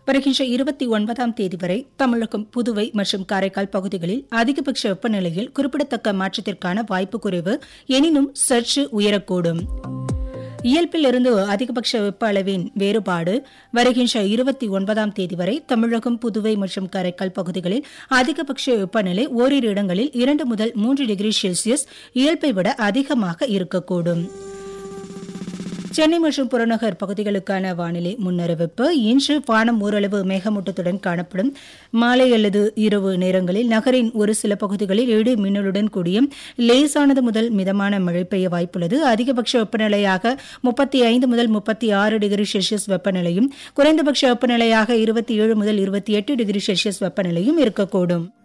வருகின்ற இருபத்தி ஒன்பதாம் தேதி வரை தமிழகம் புதுவை மற்றும் காரைக்கால் பகுதிகளில் அதிகபட்ச வெப்பநிலையில் குறிப்பிடத்தக்க மாற்றத்திற்கான வாய்ப்பு குறைவு எனினும் சற்று உயரக்கூடும் இயல்பிலிருந்து அதிகபட்ச வெப்ப அளவின் வேறுபாடு வருகின்ற இருபத்தி ஒன்பதாம் தேதி வரை தமிழகம் புதுவை மற்றும் காரைக்கால் பகுதிகளில் அதிகபட்ச வெப்பநிலை ஓரிரு இடங்களில் இரண்டு முதல் மூன்று டிகிரி செல்சியஸ் இயல்பை விட அதிகமாக இருக்கக்கூடும் சென்னை மற்றும் புறநகர் பகுதிகளுக்கான வானிலை முன்னறிவிப்பு இன்று வானம் ஓரளவு மேகமூட்டத்துடன் காணப்படும் மாலை அல்லது இரவு நேரங்களில் நகரின் ஒரு சில பகுதிகளில் இடி மின்னலுடன் கூடிய லேசானது முதல் மிதமான மழை பெய்ய வாய்ப்புள்ளது அதிகபட்ச வெப்பநிலையாக முப்பத்தி ஐந்து முதல் முப்பத்தி ஆறு டிகிரி செல்சியஸ் வெப்பநிலையும் குறைந்தபட்ச வெப்பநிலையாக இருபத்தி ஏழு முதல் இருபத்தி எட்டு டிகிரி செல்சியஸ் வெப்பநிலையும் இருக்கக்கூடும்